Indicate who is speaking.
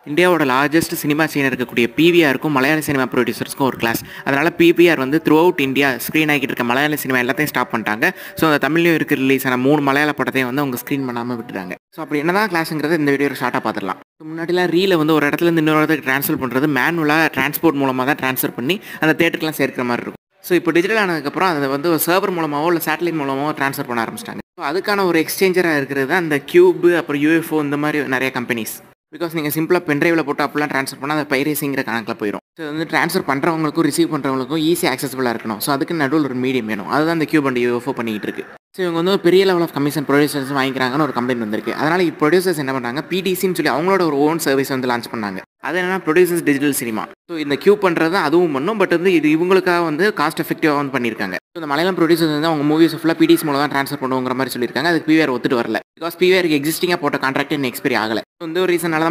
Speaker 1: இந்தியாவோட largest cinema scene இருக்கக்கூடிய பிவிஆருக்கும் மலையாள சினிமா ப்ரொடியூசர்ஸ்க்கும் ஒரு கிளாஸ் அதனால் பிபிஆர் வந்து த்ரூ அவுட் இந்தியா ஸ்க்ரீன் ஆகிட்டு இருக்க மலையாள சினிமா எல்லாத்தையும் ஸ்டாப் பண்ணிட்டாங்க ஸோ அந்த தமிழ்லையும் இருக்க ரிலீஸ் ஆன மூணு மலையாள படத்தையும் வந்து அவங்க ஸ்க்ரீன் பண்ணாமல் விட்டுறாங்க ஸோ அப்படி என்னதான் கிளாஸுங்கிறது இந்த வீடியோ ஷார்ட்டாக பார்த்துடலாம் So, முன்னாடிலாம் ரீலை வந்து ஒரு இடத்துல இருந்து இன்னொரு இடத்துக்கு ட்ரான்ஸ்ஃபர் பண்ணுறது மேனுவலாக டிரான்ஸ்போர்ட் மூலமாக தான் ட்ரான்ஸ்ஃபர் பண்ணி அந்த தேட்டருக்குலாம் சேர்க்கிற மாதிரி இருக்கும் ஸோ இப்போ டிஜிட்டல் ஆனதுக்கப்புறம் அதை வந்து ஒரு சர்வர் மூலமாவோ இல்லை சேட்டலைட் மூலமாவோ ட்ரான்ஸ்ஃபர் பண்ண ஆரம்பிச்சிட்டாங்க ஸோ அதுக்கான ஒரு எக்ஸ்சேஞ்சராக இருக்கிறது தான் அந்த கியூப் அப்புறம் யூஎஃப்ஓ இந்த மாதிரி நிறைய கம்பெனிஸ் பிகாஸ் நீங்கள் சிம்பிளாக பென்ட்ரைவில் போட்டு அப்படிலாம் ட்ரான்ஸ்ஃபர் பண்ணால் அது பைரேசிங்கிற கணக்கில் போயிடும் ஸோ வந்து ட்ரான்ஸ்ஃபர் பண்ணுறவங்களுக்கும் ரிசீவ் பண்ணுறவங்களுக்கும் ஈஸி ஆக்சசபிளாக இருக்கணும் ஸோ அதுக்கு நடுவில் ஒரு மீடியம் வேணும் அதுதான் இந்த கியூப் அண்ட் யூஎஃப்ஓ பண்ணிகிட்டு இருக்கு ஸோ இவங்க வந்து ஒரு பெரிய லெவல் ஆஃப் கமிஷன் ப்ரொடியூசர்ஸ் வாங்கிக்கிறாங்கன்னு ஒரு கம்ப்ளைண்ட் வந்திருக்கு அதனால் இப்போ ப்ரொடியூசர்ஸ் என்ன பண்ணாங்க பிடிசின்னு சொல்லி அவங்களோட ஒரு ஓன் சர்வீஸ் வந்து லான்ச் பண்ணாங்க அது என்னன்னா ப்ரொடியூசர்ஸ் டிஜிட்டல் சினிமா ஸோ இந்த கியூ பண்ணுறது அதுவும் பண்ணும் பட் வந்து இது இவங்களுக்காக வந்து காஸ்ட் எஃபெக்டிவாக வந்து பண்ணியிருக்காங்க ஸோ இந்த மலையாளம் ப்ரொடியூசர்ஸ் வந்து அவங்க மூவிஸ் ஃபுல்லாக பிடிஸ் மூலம் தான் ட்ரான்ஸ்ஃபர் பண்ணுவோங்கிற மாதிரி சொல்லியிருக்காங்க அதுக்கு பிவிஆர் ஒத்துட்டு வரல பிகாஸ் பிவிஆருக்கு எக்ஸிஸ்டிங்காக போட்ட கான்ட்ராக்ட் இன்னும் எக்ஸ்பைரி ஆகலை இந்த ஒரு ரீசனால